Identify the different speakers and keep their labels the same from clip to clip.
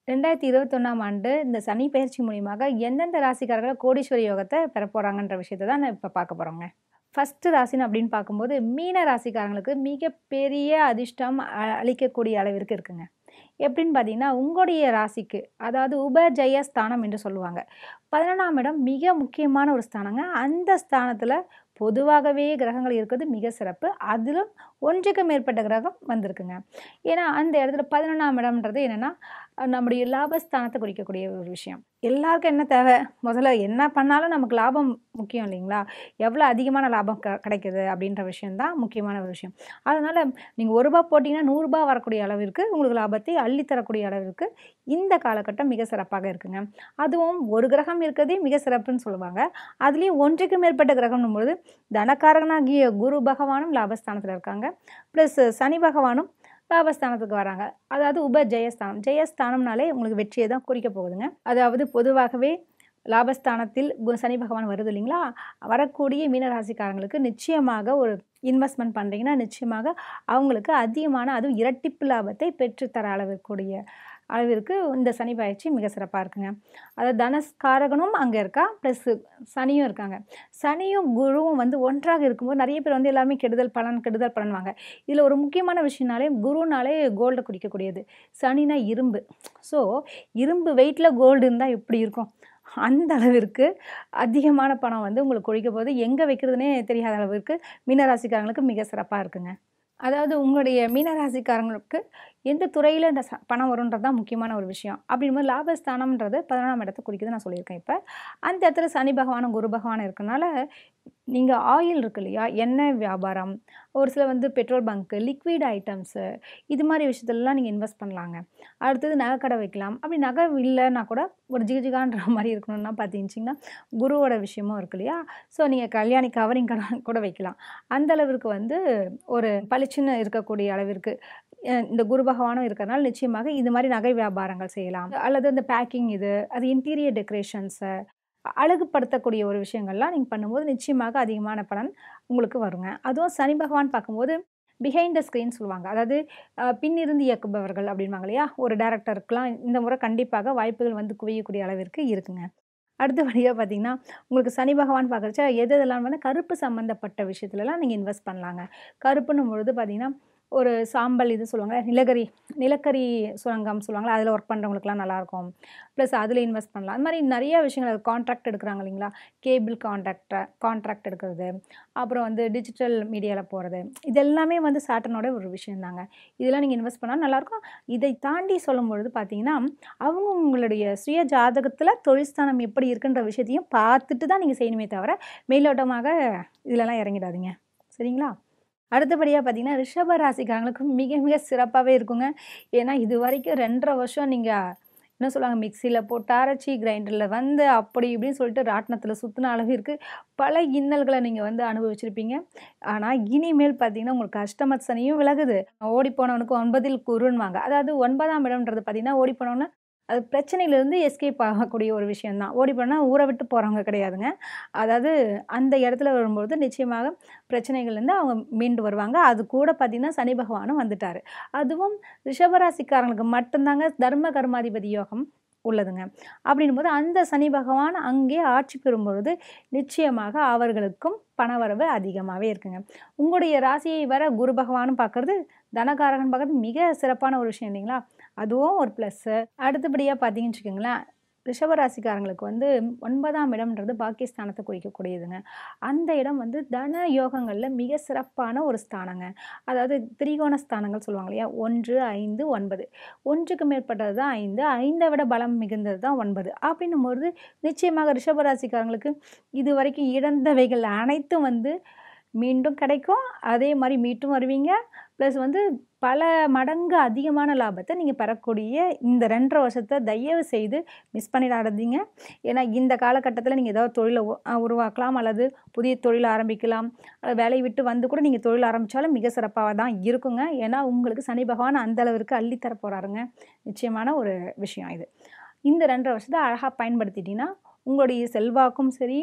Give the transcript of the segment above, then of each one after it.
Speaker 1: ரெண்டாயிரத்தி இருபத்தொன்னாம் ஆண்டு இந்த சனி பயிற்சி மூலியமாக எந்தெந்த ராசிக்காரர்கள் கோடீஸ்வரி யோகத்தை பெற போகிறாங்கன்ற விஷயத்தை தான் நான் இப்போ பார்க்க போகிறோங்க ஃபஸ்ட்டு ராசின்னு அப்படின்னு பார்க்கும்போது மீன ராசிக்காரங்களுக்கு மிகப்பெரிய அதிர்ஷ்டம் அ- அளிக்கக்கூடிய அளவிற்கு இருக்குங்க எப்படின்னு பார்த்தீங்கன்னா உங்களுடைய ராசிக்கு அதாவது உபஜய ஸ்தானம் என்று சொல்லுவாங்க பதினொன்றாம் இடம் மிக முக்கியமான ஒரு ஸ்தானங்க அந்த ஸ்தானத்தில் பொதுவாகவே கிரகங்கள் இருக்கிறது மிக சிறப்பு அதிலும் ஒன்றுக்கு மேற்பட்ட கிரகம் வந்திருக்குங்க ஏன்னா அந்த இடத்துல பதினொன்றாம் இடம்ன்றது என்னென்னா நம்முடைய லாபஸ்தானத்தை குறிக்கக்கூடிய ஒரு விஷயம் எல்லாருக்கும் என்ன தேவை முதல்ல என்ன பண்ணாலும் நமக்கு லாபம் முக்கியம் இல்லைங்களா எவ்வளோ அதிகமான லாபம் க கிடைக்குது அப்படின்ற விஷயம்தான் முக்கியமான ஒரு விஷயம் அதனால் நீங்கள் ஒரு ரூபா போட்டிங்கன்னா நூறுரூபா வரக்கூடிய அளவிற்கு உங்களுக்கு லாபத்தை அள்ளி தரக்கூடிய அளவிற்கு இந்த காலகட்டம் மிக சிறப்பாக இருக்குங்க அதுவும் ஒரு கிரகம் இருக்கிறதே மிக சிறப்புன்னு சொல்லுவாங்க அதுலேயும் ஒன்றுக்கு மேற்பட்ட கிரகம்னும் பொழுது தனக்காரகனாகிய குரு பகவானும் லாபஸ்தானத்தில் இருக்காங்க ப்ளஸ் சனி பகவானும் லாபஸ்தானத்துக்கு வராங்க அதாவது உப ஜெயஸ்தானம் ஜெயஸ்தானம்னாலே உங்களுக்கு வெற்றியை தான் குறிக்க போகுதுங்க அதாவது பொதுவாகவே லாபஸ்தானத்தில் கு- சனி பகவான் வருது இல்லைங்களா வரக்கூடிய மீனராசிக்காரங்களுக்கு நிச்சயமாக ஒரு இன்வெஸ்ட்மெண்ட் பண்ணுறீங்கன்னா நிச்சயமாக அவங்களுக்கு அதிகமான அதுவும் இரட்டிப்பு லாபத்தை பெற்றுத்தர அளவிற்குரிய அளவிற்கு இந்த சனி பயிற்சி மிக சிறப்பாக இருக்குங்க அதாவது தனஸ்காரகனும் அங்கே இருக்கா ப்ளஸ் சனியும் இருக்காங்க சனியும் குருவும் வந்து ஒன்றாக இருக்கும்போது நிறைய பேர் வந்து எல்லாமே கெடுதல் பலன் கெடுதல் பலன்வாங்க இதில் ஒரு முக்கியமான விஷயம்னாலே குருனாலே கோல்டை குறிக்கக்கூடியது சனினா இரும்பு ஸோ இரும்பு வெயிட்டில் கோல்டு இருந்தால் எப்படி இருக்கும் அந்த அளவிற்கு அதிகமான பணம் வந்து உங்களுக்கு கொழிக்க போது எங்கே வைக்கிறதுனே தெரியாத அளவிற்கு மீனராசிக்காரங்களுக்கு மிக சிறப்பாக இருக்குங்க அதாவது உங்களுடைய மீனராசிக்காரங்களுக்கு எந்த துறையில் இந்த ச- பணம் வரும்ன்றது தான் முக்கியமான ஒரு விஷயம் அப்படிங்கும்போது லாபஸ்தானம்ன்றது பதினொன்றாம் இடத்தை குறிக்குது நான் சொல்லியிருக்கேன் இப்போ அந்த இடத்துல சனி பகவானும் குரு பகவானும் இருக்கனால நீங்கள் ஆயில் இருக்கு இல்லையா எண்ணெய் வியாபாரம் ஒரு சில வந்து பெட்ரோல் பங்க்கு லிக்விட் ஐட்டம்ஸு இது மாதிரி விஷயத்துலலாம் நீங்கள் இன்வெஸ்ட் பண்ணலாங்க அடுத்தது நகை கடை வைக்கலாம் அப்படி நகை இல்லைன்னா கூட ஒரு ஜிகஜிகான்ற மாதிரி இருக்கணும்னா பார்த்தீங்கன்னா குருவோட விஷயமும் இருக்கு இல்லையா ஸோ நீங்கள் கல்யாணி கவரிங் கடை கூட வைக்கலாம் அந்த அளவிற்கு வந்து ஒரு பளிச்சுன்னு இருக்கக்கூடிய அளவிற்கு அஹ் இந்த குரு பகவானும் இருக்கிறனால நிச்சயமாக இது மாதிரி நகை வியாபாரங்கள் செய்யலாம் அல்லது இந்த பேக்கிங் இது அது இன்டீரியர் டெக்கரேஷன்ஸு அழகுபடுத்தக்கூடிய ஒரு விஷயங்கள்லாம் நீங்கள் பண்ணும்போது நிச்சயமாக அதிகமான பலன் உங்களுக்கு வருங்க அதுவும் சனி பகவான் பார்க்கும்போது பிஹைண்ட் த ஸ்க்ரீன் சொல்லுவாங்க அதாவது அஹ், பின்னிருந்து இயக்குபவர்கள் அப்படின்பாங்க இல்லையா ஒரு டேரக்டருக்குலாம் இந்த முறை கண்டிப்பாக வாய்ப்புகள் வந்து குவியக்கூடிய அளவிற்கு இருக்குங்க அடுத்தபடியாக பார்த்தீங்கன்னா உங்களுக்கு சனி பகவான் பார்க்குறச்ச எது எதெல்லாம் வந்து கருப்பு சம்மந்தப்பட்ட விஷயத்துலலாம் நீங்கள் இன்வெஸ்ட் பண்ணலாங்க கருப்புன்னும் பொழுது பார்த்தீங்கன்னா ஒரு சாம்பல் இது சொல்லுவாங்க நிலக்கரி நிலக்கரி சுரங்கம் சொல்லுவாங்களா அதில் ஒர்க் பண்ணுறவங்களுக்குலாம் நல்லாயிருக்கும் ப்ளஸ் அதில் இன்வெஸ்ட் பண்ணலாம் அது மாதிரி நிறைய விஷயங்கள் கான்ட்ராக்ட் எடுக்கிறாங்க இல்லைங்களா கேபிள் கான்ட்ராக்ட் கான்ட்ராக்ட் எடுக்கிறது அப்புறம் வந்து டிஜிட்டல் மீடியாவில் போகிறது இது எல்லாமே வந்து சாட்டனோட ஒரு விஷயம் தாங்க இதெல்லாம் நீங்கள் இன்வெஸ்ட் பண்ணால் நல்லாயிருக்கும் இதை தாண்டி சொல்லும் பொழுது பார்த்தீங்கன்னா அவங்க உங்களுடைய சுய ஜாதகத்தில் தொழில்ஸ்தானம் எப்படி இருக்குன்ற விஷயத்தையும் பார்த்துட்டு தான் நீங்கள் செய்யணுமே தவிர மேலோட்டமாக இதிலலாம் இறங்கிடாதீங்க சரிங்களா அடுத்தபடியாக பார்த்தீங்கன்னா ரிஷப ராசிக்காரங்களுக்கு மிக மிக சிறப்பாகவே இருக்குங்க ஏன்னா இது வரைக்கும் ரெண்டரை வருஷம் நீங்கள் என்ன சொல்லுவாங்க மிக்சியில் போட்டு அரைச்சி கிரைண்டரில் வந்து அப்படி இப்படின்னு சொல்லிட்டு ராட்டினத்தில் சுற்றின அளவிற்கு பல இன்னல்களை நீங்கள் வந்து அனுபவிச்சிருப்பீங்க ஆனால் இனிமேல் பார்த்தீங்கன்னா உங்களுக்கு கஷ்டமத் சனியும் விலகுது ஓடி போனவனுக்கு ஒன்பதில் குருன்வாங்க அதாவது ஒன்பதாம் இடம்ன்றது பார்த்தீங்கன்னா ஓடி போனவன அது பிரச்சனையிலேருந்து எஸ்கேப் ஆகக்கூடிய ஒரு விஷயந்தான் ஓடி போனால் ஊரை விட்டு போகிறவங்க கிடையாதுங்க அதாவது அந்த இடத்துல வரும்பொழுது நிச்சயமாக பிரச்சனைகள்லேருந்து அவங்க மீண்டு வருவாங்க அது கூட பார்த்திங்கன்னா சனி பகவானும் வந்துட்டார் அதுவும் ரிஷபராசிக்காரங்களுக்கு மட்டும்தாங்க தர்ம கர்மாதிபதி யோகம் உள்ளதுங்க அப்படின்னும் போது அந்த சனி பகவான் அங்கே ஆட்சி பெறும்பொழுது நிச்சயமாக அவர்களுக்கும் பணவரவு அதிகமாகவே இருக்குங்க உங்களுடைய ராசியை வர குரு பகவானும் பார்க்கறது தனகாரகன் பார்க்கறது மிக சிறப்பான ஒரு விஷயம் இல்லைங்களா அதுவும் ஒரு ப்ளஸ்ஸு அடுத்தபடியாக பார்த்தீங்கன்னு வச்சுக்கோங்களேன் ரிஷபராசிக்காரங்களுக்கு வந்து ஒன்பதாம் இடம்ன்றது பாக்கியஸ்தானத்தை குறிக்கக்கூடியதுங்க அந்த இடம் வந்து தன யோகங்களில் மிக சிறப்பான ஒரு ஸ்தானங்க அதாவது திரிகோண ஸ்தானங்கள் சொல்லுவாங்க இல்லையா ஒன்று ஐந்து ஒன்பது ஒன்றுக்கு மேற்பட்டது தான் ஐந்து ஐந்தை விட பலம் மிகுந்தது தான் ஒன்பது அப்படின்னும்போது நிச்சயமாக ரிஷபராசிக்காரங்களுக்கு இது வரைக்கும் இழந்தவைகள் அனைத்தும் வந்து மீண்டும் கிடைக்கும் அதே மாதிரி மீட்டும் வருவீங்க ப்ளஸ் வந்து பல மடங்கு அதிகமான லாபத்தை நீங்கள் பெறக்கூடிய இந்த ரெண்டரை வருஷத்தை தயவு செய்து மிஸ் பண்ணிடாதீங்க ஏன்னா இந்த காலகட்டத்தில் நீங்கள் ஏதாவது தொழிலை உ- அஹ் உருவாக்கலாம் அல்லது புதிய தொழில் ஆரம்பிக்கலாம் அல்லது வேலையை விட்டு வந்து கூட நீங்கள் தொழில் ஆரம்பித்தாலும் மிக சிறப்பாக தான் இருக்குங்க ஏன்னா உங்களுக்கு சனி பகவான் அந்த அளவிற்கு அள்ளித்தர போகிறாருங்க நிச்சயமான ஒரு விஷயம் இது இந்த ரெண்டரை வருஷத்தை அழகாக பயன்படுத்திட்டீங்கன்னா உங்களுடைய செல்வாக்கும் சரி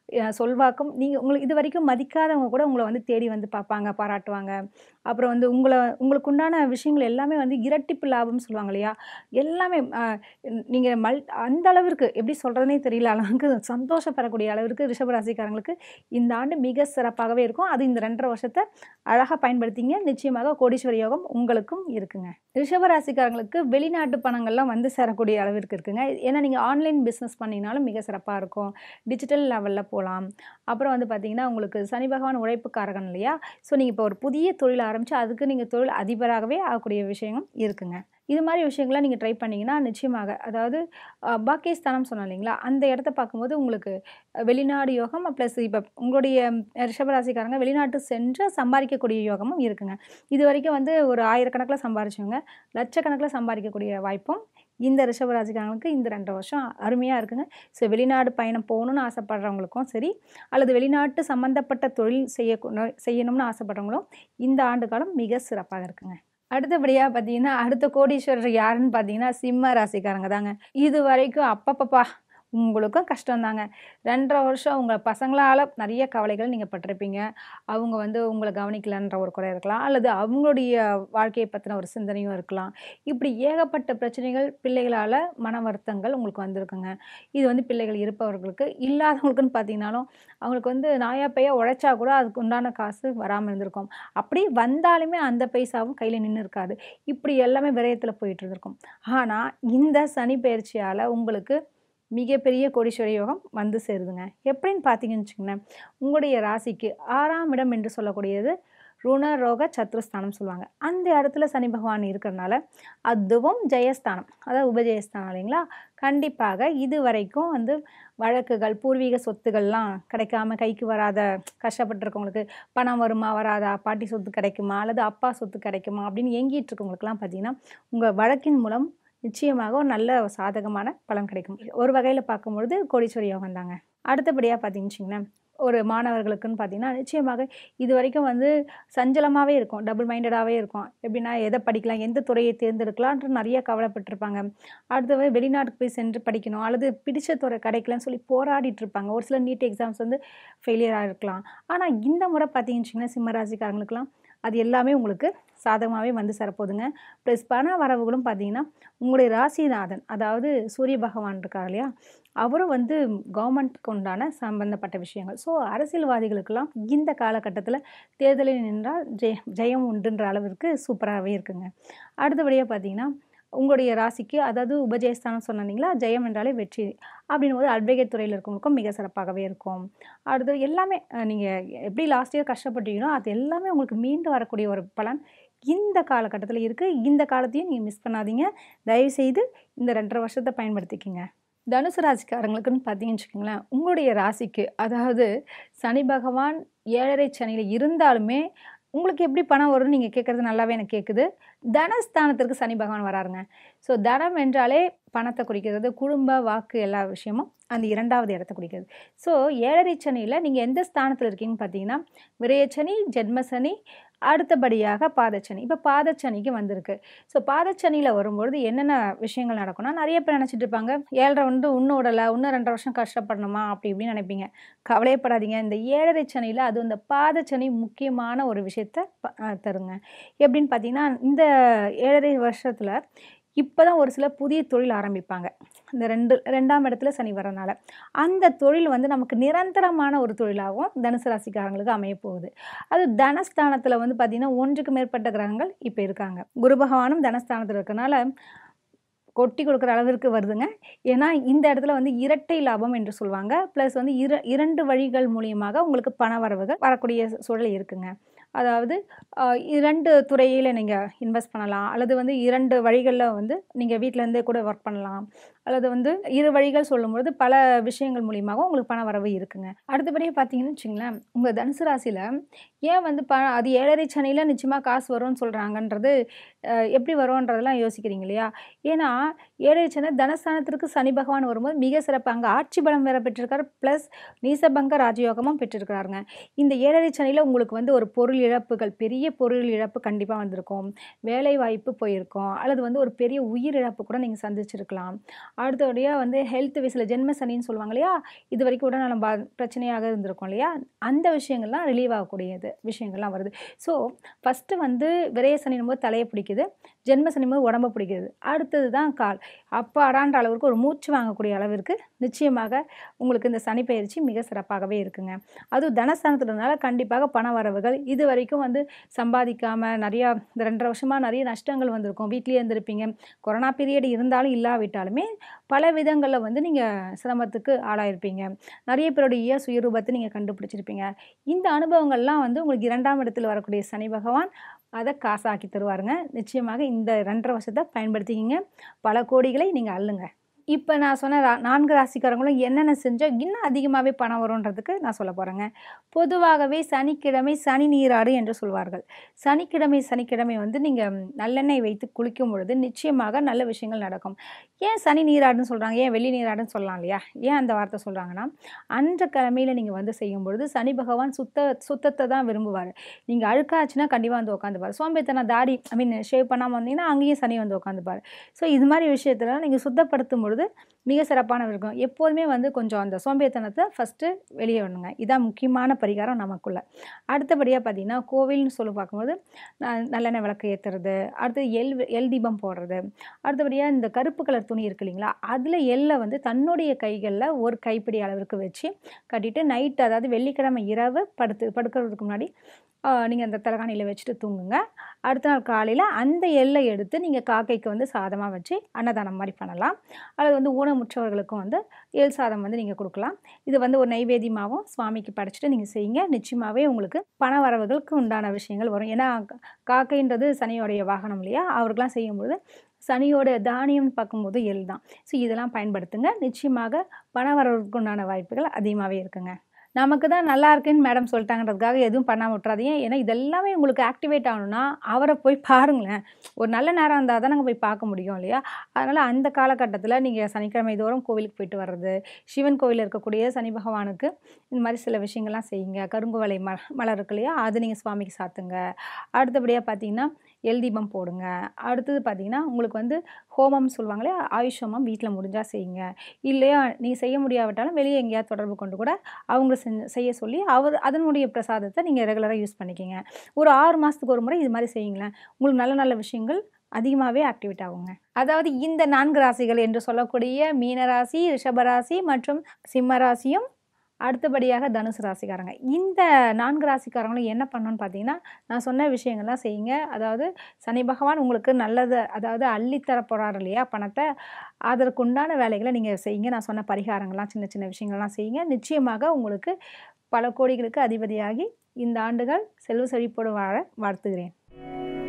Speaker 1: அஹ் சொல்வாக்கும் நீங்கள் உங்களுக்கு இது வரைக்கும் மதிக்காதவங்க கூட உங்களை வந்து தேடி வந்து பார்ப்பாங்க பாராட்டுவாங்க அப்புறம் வந்து உங்களை உங்களுக்கு உண்டான விஷயங்கள் எல்லாமே வந்து இரட்டிப்பு லாபம்னு சொல்லுவாங்க இல்லையா எல்லாமே நீங்கள் மல் அந்த அளவிற்கு எப்படி சொல்கிறதுனே தெரியல அளவுக்கு சந்தோஷப்படக்கூடிய அளவிற்கு ரிஷபராசிக்காரங்களுக்கு இந்த ஆண்டு மிக சிறப்பாகவே இருக்கும் அது இந்த ரெண்டரை வருஷத்தை அழகாக பயன்படுத்திங்க நிச்சயமாக கோடீஸ்வர யோகம் உங்களுக்கும் இருக்குங்க ரிஷபராசிக்காரங்களுக்கு வெளிநாட்டு பணங்கள்லாம் வந்து சேரக்கூடிய அளவிற்கு இருக்குங்க ஏன்னா நீங்கள் ஆன்லைன் பிஸ்னஸ் பண்ணிங்கனாலும் மிக சிறப்பாக இருக்கும் டிஜிட்டல் லெவலில் போகலாம் அப்புறம் வந்து பார்த்தீங்கன்னா உங்களுக்கு சனி பகவான் உழைப்புக்காரகன் இல்லையா ஸோ நீங்கள் இப்போ ஒரு புதிய தொழில் ஆரம்பித்து அதுக்கு நீங்கள் தொழில் அதிபராகவே ஆகக்கூடிய விஷயமும் இருக்குங்க இது மாதிரி விஷயங்கள்லாம் நீங்கள் ட்ரை பண்ணிங்கன்னா நிச்சயமாக அதாவது அஹ், பாக்கியஸ்தானம் சொன்னோம் இல்லைங்களா அந்த இடத்த பார்க்கும்போது உங்களுக்கு அஹ், வெளிநாடு யோகம் ப்ளஸ் இப்போ உங்களுடைய அஹ், ரிஷபராசிக்காரங்க வெளிநாட்டு சென்று சம்பாதிக்கக்கூடிய யோகமும் இருக்குங்க இது வரைக்கும் வந்து ஒரு ஆயிரக்கணக்கில் சம்பாரிச்சவங்க லட்சக்கணக்கில் சம்பாதிக்கக்கூடிய வாய்ப்பும் இந்த ரிஷபராசிக்காரங்களுக்கு இந்த ரெண்டு வருஷம் அருமையாக இருக்குங்க ஸோ வெளிநாடு பயணம் போகணும்னு ஆசைப்படுறவங்களுக்கும் சரி அல்லது வெளிநாட்டு சம்மந்தப்பட்ட தொழில் செய்ய செய்யணும்னு ஆசைப்படுறவங்களும் இந்த ஆண்டு காலம் மிக சிறப்பாக இருக்குங்க அடுத்தபடியாக பார்த்தீங்கன்னா அடுத்த கோடீஸ்வரர் யாருன்னு பார்த்தீங்கன்னா சிம்ம ராசிக்காரங்க தாங்க இது வரைக்கும் அப்பப்பப்பா உங்களுக்கும் கஷ்டம் தாங்க ரெண்டரை வருஷம் உங்கள் பசங்களால் நிறைய கவலைகள் நீங்கள் பட்டிருப்பீங்க அவங்க வந்து உங்களை கவனிக்கலன்ற ஒரு குறை இருக்கலாம் அல்லது அவங்களுடைய வாழ்க்கையை பற்றின ஒரு சிந்தனையும் இருக்கலாம் இப்படி ஏகப்பட்ட பிரச்சனைகள் பிள்ளைகளால் மன வருத்தங்கள் உங்களுக்கு வந்திருக்குங்க இது வந்து பிள்ளைகள் இருப்பவர்களுக்கு இல்லாதவங்களுக்குன்னு பார்த்தீங்கன்னாலும் அவங்களுக்கு வந்து நாயா பையா உழைச்சா கூட அதுக்கு உண்டான காசு வராமல் இருந்திருக்கும் அப்படி வந்தாலுமே அந்த பைசாவும் கையில் நின்று இருக்காது இப்படி எல்லாமே விரயத்தில் போயிட்டு இருந்திருக்கும் ஆனால் இந்த சனி பயிற்சியால் உங்களுக்கு மிகப்பெரிய கோடீஸ்வர யோகம் வந்து சேருதுங்க எப்படின்னு பார்த்தீங்கன்னு வச்சுக்கோங்களேன் உங்களுடைய ராசிக்கு ஆறாம் இடம் என்று சொல்லக்கூடியது ருண ரோக சத்ருஸ்தானம் சொல்லுவாங்க அந்த இடத்துல சனி பகவான் இருக்கிறனால அதுவும் ஜெயஸ்தானம் அதாவது உபஜெயஸ்தானம் இல்லைங்களா கண்டிப்பாக இது வரைக்கும் வந்து வழக்குகள் பூர்வீக சொத்துக்கள்லாம் கிடைக்காம கைக்கு வராத கஷ்டப்பட்டுருக்கவங்களுக்கு பணம் வருமா வராதா பாட்டி சொத்து கிடைக்குமா அல்லது அப்பா சொத்து கிடைக்குமா அப்படின்னு ஏங்கிட்டு இருக்கவங்களுக்குலாம் பார்த்தீங்கன்னா உங்கள் வழக்கின் மூலம் நிச்சயமாக ஒரு நல்ல சாதகமான பலன் கிடைக்கும் ஒரு வகையில் பார்க்கும்பொழுது கோடீஸ்வர யோகம் தாங்க அடுத்தபடியாக பார்த்தீங்கன்னு வச்சுங்களேன் ஒரு மாணவர்களுக்குன்னு பார்த்தீங்கன்னா நிச்சயமாக இது வரைக்கும் வந்து சஞ்சலமாகவே இருக்கும் டபுள் மைண்டடாகவே இருக்கும் எப்படின்னா எதை படிக்கலாம் எந்த துறையை தேர்ந்தெடுக்கலான்ட்டு நிறைய கவலைப்பட்டிருப்பாங்க அடுத்தது வெளிநாட்டுக்கு போய் சென்று படிக்கணும் அல்லது பிடிச்ச துறை கிடைக்கலன்னு சொல்லி போராடிட்டு இருப்பாங்க ஒரு சில நீட் எக்ஸாம்ஸ் வந்து ஃபெயிலியராக இருக்கலாம் ஆனால் இந்த முறை பார்த்தீங்கன்னு வச்சுங்கன்னா சிம்மராசிக்காரங்களுக்குலாம் அது எல்லாமே உங்களுக்கு சாதகமாகவே வந்து சேரப்போகுதுங்க ப்ளஸ் பண வரவுகளும் பார்த்தீங்கன்னா உங்களுடைய ராசிநாதன் அதாவது சூரிய பகவான் இருக்கார் இல்லையா அவரும் வந்து கவர்மெண்ட்டுக்கு உண்டான சம்பந்தப்பட்ட விஷயங்கள் ஸோ அரசியல்வாதிகளுக்கெல்லாம் இந்த காலகட்டத்தில் தேர்தலில் நின்றால் ஜெய ஜெயம் உண்டுன்ற அளவிற்கு சூப்பராகவே இருக்குங்க அடுத்தபடியாக பார்த்தீங்கன்னா உங்களுடைய ராசிக்கு அதாவது உபஜயஸ்தானம் சொன்னீங்களா ஜெயம் என்றாலே வெற்றி அப்படின் போது அட்வொகேட் துறையில் இருக்கவங்களுக்கும் மிக சிறப்பாகவே இருக்கும் அடுத்து எல்லாமே நீங்கள் எப்படி லாஸ்ட் இயர் கஷ்டப்பட்டீங்களோ அது எல்லாமே உங்களுக்கு மீண்டு வரக்கூடிய ஒரு பலன் இந்த காலகட்டத்தில் இருக்குது இந்த காலத்தையும் நீங்கள் மிஸ் பண்ணாதீங்க தயவுசெய்து இந்த ரெண்டரை வருஷத்தை பயன்படுத்திக்கிங்க தனுசு ராசிக்காரங்களுக்குன்னு பார்த்தீங்கன்னு வச்சுக்கோங்களேன் உங்களுடைய ராசிக்கு அதாவது சனி பகவான் ஏழரை சனியில் இருந்தாலுமே உங்களுக்கு எப்படி பணம் வரும்னு நீங்கள் கேட்குறது நல்லாவே எனக்கு கேட்குது தனஸ்தானத்திற்கு சனி பகவான் வராருங்க ஸோ தனம் என்றாலே பணத்தை குறிக்கிறது குடும்ப வாக்கு எல்லா விஷயமும் அந்த இரண்டாவது இடத்த குறிக்கிறது ஸோ ஏழரை சனியில் நீங்கள் எந்த ஸ்தானத்தில் இருக்கீங்கன்னு பார்த்தீங்கன்னா விரயச்சனி ஜென்மசனி அடுத்தபடியாக பாதச்சனி இப்போ பாதச்சனிக்கு வந்திருக்கு ஸோ பாதச்சனியில் வரும்பொழுது என்னென்ன விஷயங்கள் நடக்கும்னா நிறைய பேர் நினச்சிட்டு இருப்பாங்க ஏழரை வந்து இன்னும் விடலை இன்னும் ரெண்டரை வருஷம் கஷ்டப்படணுமா அப்படி இப்படின்னு நினைப்பீங்க கவலையப்படாதீங்க இந்த ஏழரை சனியில் அது இந்த பாதச்சனி முக்கியமான ஒரு விஷயத்த ப- அஹ் தருங்க எப்படின்னு பார்த்தீங்கன்னா இந்த ஏழரை வருஷத்தில் இப்போ தான் ஒரு சில புதிய தொழில் ஆரம்பிப்பாங்க இந்த ரெண்டு ரெண்டாம் இடத்துல சனி வரனால அந்த தொழில் வந்து நமக்கு நிரந்தரமான ஒரு தொழிலாகவும் தனுசு ராசிக்காரங்களுக்கு அமைய போகுது அது தனஸ்தானத்தில் வந்து பார்த்திங்கன்னா ஒன்றுக்கு மேற்பட்ட கிரகங்கள் இப்போ இருக்காங்க குரு பகவானும் தனஸ்தானத்தில் இருக்கனால கொட்டி கொடுக்குற அளவிற்கு வருதுங்க ஏன்னா இந்த இடத்துல வந்து இரட்டை லாபம் என்று சொல்லுவாங்க ப்ளஸ் வந்து இர இரண்டு வழிகள் மூலியமாக உங்களுக்கு பண வரவுகள் வரக்கூடிய சூழல் இருக்குங்க அதாவது ஆஹ், இரண்டு துறையில் நீங்கள் இன்வெஸ்ட் பண்ணலாம் அல்லது வந்து இரண்டு வழிகளில் வந்து நீங்கள் வீட்டிலேருந்தே கூட ஒர்க் பண்ணலாம் அல்லது வந்து இரு வழிகள் சொல்லும்பொழுது பல விஷயங்கள் மூலியமாக உங்களுக்கு பண வரவு இருக்குங்க அடுத்தபடியாக பார்த்தீங்கன்னு வச்சுங்களேன் உங்கள் தனுசு ராசியில் ஏன் வந்து ப அது ஏழரை சனியில் நிச்சயமாக காசு வரும்னு சொல்கிறாங்கன்றது அஹ், எப்படி வரும்ன்றதெல்லாம் யோசிக்கிறீங்க இல்லையா ஏன்னா ஏழரை சனி தனஸ்தானத்திற்கு சனி பகவான் வரும்போது மிக சிறப்பு அங்கே ஆட்சி பலம் வேற பெற்றிருக்காரு ப்ளஸ் நீசபங்க ராஜயோகமும் பெற்றிருக்கிறாருங்க இந்த ஏழரை சனியில் உங்களுக்கு வந்து ஒரு பொருள் இழப்புகள் பெரிய பொருள் இழப்பு கண்டிப்பாக வந்திருக்கும் வேலை வாய்ப்பு போயிருக்கும் அல்லது வந்து ஒரு பெரிய உயிர் இழப்பு கூட நீங்கள் சந்திச்சிருக்கலாம் அடுத்தபடியாக வந்து ஹெல்த் வயசில் ஜென்ம சனின்னு சொல்லுவாங்க இல்லையா இது வரைக்கும் உடல்நலம் பா பிரச்சனையாக இருந்திருக்கும் இல்லையா அந்த விஷயங்கள்லாம் ரிலீவ் ஆகக்கூடியது விஷயங்கள்லாம் வருது ஸோ ஃபஸ்ட்டு வந்து விரைய சனின் போது தலையை பிடிக்குது ஜென்ம சனி போது உடம்பை பிடிக்குது அடுத்தது தான் கால் அப்பாடான்ற அளவுக்கு ஒரு மூச்சு வாங்கக்கூடிய அளவிற்கு நிச்சயமாக உங்களுக்கு இந்த சனி பயிற்சி மிக சிறப்பாகவே இருக்குங்க அதுவும் தனஸ்தானத்துலனால கண்டிப்பாக பண வரவுகள் இது வரைக்கும் வந்து சம்பாதிக்காமல் நிறையா இந்த ரெண்டரை வருஷமாக நிறைய நஷ்டங்கள் வந்திருக்கும் வீட்லேயே இருந்திருப்பீங்க கொரோனா பீரியட் இருந்தாலும் இல்லாவிட்டாலுமே பல விதங்களில் வந்து நீங்கள் சிரமத்துக்கு ஆளாயிருப்பீங்க நிறைய பேருடைய சுயரூபத்தை நீங்கள் கண்டுபிடிச்சிருப்பீங்க இந்த அனுபவங்கள்லாம் வந்து உங்களுக்கு இரண்டாம் இடத்தில் வரக்கூடிய சனி பகவான் அதை காசாக்கி தருவாருங்க நிச்சயமாக இந்த ரெண்டரை வருஷத்தை பயன்படுத்திக்கிங்க பல கோடிகளை நீங்கள் அள்ளுங்க இப்போ நான் சொன்ன ரா- நான்கு ராசிக்காரங்களும் என்னென்ன செஞ்சால் இன்னும் அதிகமாகவே பணம் வரும்ன்றதுக்கு நான் சொல்ல போகிறேங்க பொதுவாகவே சனிக்கிழமை சனி நீராடு என்று சொல்வார்கள் சனிக்கிழமை சனிக்கிழமை வந்து நீங்கள் நல்லெண்ணெய் வைத்து குளிக்கும் பொழுது நிச்சயமாக நல்ல விஷயங்கள் நடக்கும் ஏன் சனி நீராடுன்னு சொல்கிறாங்க ஏன் வெள்ளி நீராடுன்னு சொல்லலாம் இல்லையா ஏன் அந்த வார்த்தை சொல்கிறாங்கன்னா அன்ற கிழமையில் நீங்கள் வந்து செய்யும் பொழுது சனி பகவான் சுத்த சுத்தத்தை தான் விரும்புவார் நீங்கள் அழுக்காச்சுன்னா கண்டிப்பாக வந்து உட்காந்துப்பார் சோம்பேத்தனம் தாடி ஐ மீன் ஷேவ் பண்ணாமல் வந்தீங்கன்னா அங்கேயும் சனி வந்து உட்காந்துப்பார் ஸோ இது மாதிரி விஷயத்தில் நீங்கள் சுத்தப்படுத்தும் பொழுது மிக சிறப்பான இருக்கும் எப்போதுமே வந்து கொஞ்சம் அந்த சோம்பேத்தனத்தை ஃபஸ்ட்டு வெளியே வரணுங்க இதான் முக்கியமான பரிகாரம் நமக்குள்ள அடுத்தபடியாக பார்த்தீங்கன்னா கோவில்னு சொல்லி பார்க்கும்போது ந- நல்லெண்ணெய் விளக்கு ஏற்றுறது அடுத்து எல் எல் தீபம் போடுறது அடுத்தபடியாக இந்த கருப்பு கலர் துணி இருக்கு இல்லைங்களா அதில் எல்லை வந்து தன்னுடைய கைகளில் ஒரு கைப்பிடி அளவிற்கு வச்சு கட்டிட்டு நைட் அதாவது வெள்ளிக்கிழமை இரவு படுத்து படுக்கிறதுக்கு முன்னாடி நீங்கள் அந்த தலைகாணியில் வச்சுட்டு தூங்குங்க அடுத்த நாள் காலையில் அந்த எல்லை எடுத்து நீங்கள் காக்கைக்கு வந்து சாதமாக வச்சு அன்னதானம் மாதிரி பண்ணலாம் அல்லது வந்து ஊனமுற்றவர்களுக்கும் வந்து எல் சாதம் வந்து நீங்கள் கொடுக்கலாம் இது வந்து ஒரு நைவேத்தியமாகவும் சுவாமிக்கு படைச்சிட்டு நீங்கள் செய்யுங்க நிச்சயமாகவே உங்களுக்கு பண வரவுகளுக்கு உண்டான விஷயங்கள் வரும் ஏன்னா கா- காக்கைன்றது சனியோடைய வாகனம் இல்லையா அவருக்கெல்லாம் செய்யும்பொழுது சனியோட தானியம்னு பார்க்கும்போது எள் தான் ஸோ இதெல்லாம் பயன்படுத்துங்க நிச்சயமாக பண வரவுக்கு உண்டான வாய்ப்புகள் அதிகமாகவே இருக்குங்க நமக்கு தான் நல்லா இருக்குன்னு மேடம் சொல்லிட்டாங்கன்றதுக்காக எதுவும் பண்ணாம விட்றாதீங்க ஏன்னா இதெல்லாமே உங்களுக்கு ஆக்டிவேட் ஆகணும்னா அவரை போய் பாருங்களேன் ஒரு நல்ல நேரம் இருந்தால் தான் நாங்கள் போய் பார்க்க முடியும் இல்லையா அதனால் அந்த காலகட்டத்தில் நீங்கள் சனிக்கிழமை தோறும் கோவிலுக்கு போயிட்டு வர்றது சிவன் கோவில் இருக்கக்கூடிய சனி பகவானுக்கு இந்த மாதிரி சில விஷயங்கள்லாம் செய்யுங்க கருங்குவளை ம மலர் இருக்கு இல்லையா அது நீங்கள் சுவாமிக்கு சாத்துங்க அடுத்தபடியாக பார்த்தீங்கன்னா எல் தீபம் போடுங்க அடுத்தது பார்த்தீங்கன்னா உங்களுக்கு வந்து ஹோமம் சொல்லுவாங்களே ஆயுஷ் ஹோமம் வீட்டில் முடிஞ்சால் செய்யுங்க இல்லையா நீ செய்ய முடியாவிட்டாலும் வெளியே எங்கேயாவது தொடர்பு கொண்டு கூட அவங்க செஞ்ச செய்ய சொல்லி அவர் அதனுடைய பிரசாதத்தை நீங்கள் ரெகுலராக யூஸ் பண்ணிக்கிங்க ஒரு ஆறு மாதத்துக்கு ஒரு முறை இது மாதிரி செய்யுங்களேன் உங்களுக்கு நல்ல நல்ல விஷயங்கள் அதிகமாகவே ஆக்டிவேட் ஆகுங்க அதாவது இந்த நான்கு ராசிகள் என்று சொல்லக்கூடிய மீனராசி ரிஷபராசி மற்றும் சிம்ம ராசியும் அடுத்தபடியாக தனுசு ராசிக்காரங்க இந்த நான்கு ராசிக்காரங்களும் என்ன பண்ணணும்னு பார்த்தீங்கன்னா நான் சொன்ன விஷயங்கள்லாம் செய்யுங்க அதாவது சனி பகவான் உங்களுக்கு நல்லது அதாவது அள்ளித்தர போகிறார் இல்லையா பணத்தை அதற்குண்டான வேலைகளை நீங்கள் செய்யுங்க நான் சொன்ன பரிகாரங்கள்லாம் சின்ன சின்ன விஷயங்கள்லாம் செய்யுங்க நிச்சயமாக உங்களுக்கு பல கோடிகளுக்கு அதிபதியாகி இந்த ஆண்டுகள் செல்வ செழிப்போடு வாழ வாழ்த்துகிறேன்